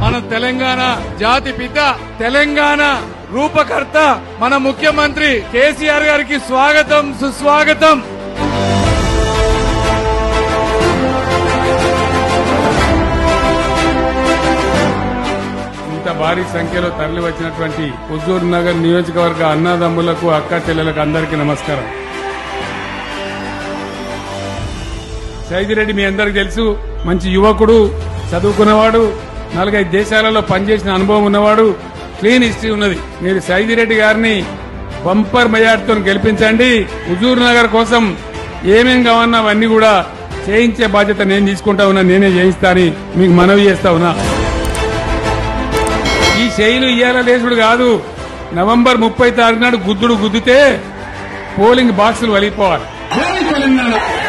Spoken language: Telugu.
మన తెలంగాణ జాతి పిత తెలంగాణ రూపకర్త మన ముఖ్యమంత్రి కేసీఆర్ గారికి స్వాగతం సుస్వాగతం ఇంత భారీ సంఖ్యలో తరలి వచ్చినటువంటి హుజూర్ నగర్ నియోజకవర్గ అన్నదమ్ములకు అక్క చెల్లెలకు అందరికీ నమస్కారం సైదిరెడ్డి మీ అందరికి తెలుసు మంచి యువకుడు చదువుకున్నవాడు నాలుగైదు దేశాలలో పనిచేసిన అనుభవం ఉన్నవాడు క్లీన్ హిస్టరీ ఉన్నది మీరు సైదిరెడ్డి గారిని బంపర్ మెజార్టీతో గెలిపించండి హుజూర్ నగర్ కోసం ఏమేం కావన్నా అవన్నీ కూడా చేయించే బాధ్యత నేను తీసుకుంటా ఉన్నా నేనే చేయిస్తా అని మీకు మనవి చేస్తా ఉన్నా ఈ శైలు ఇయ్యాల లేసుడు కాదు నవంబర్ ముప్పై తారీఖు నాడు గుద్దుడు గుద్దితే పోలింగ్ బాక్సులు వలిగిపోవాలి జై తెలంగాణ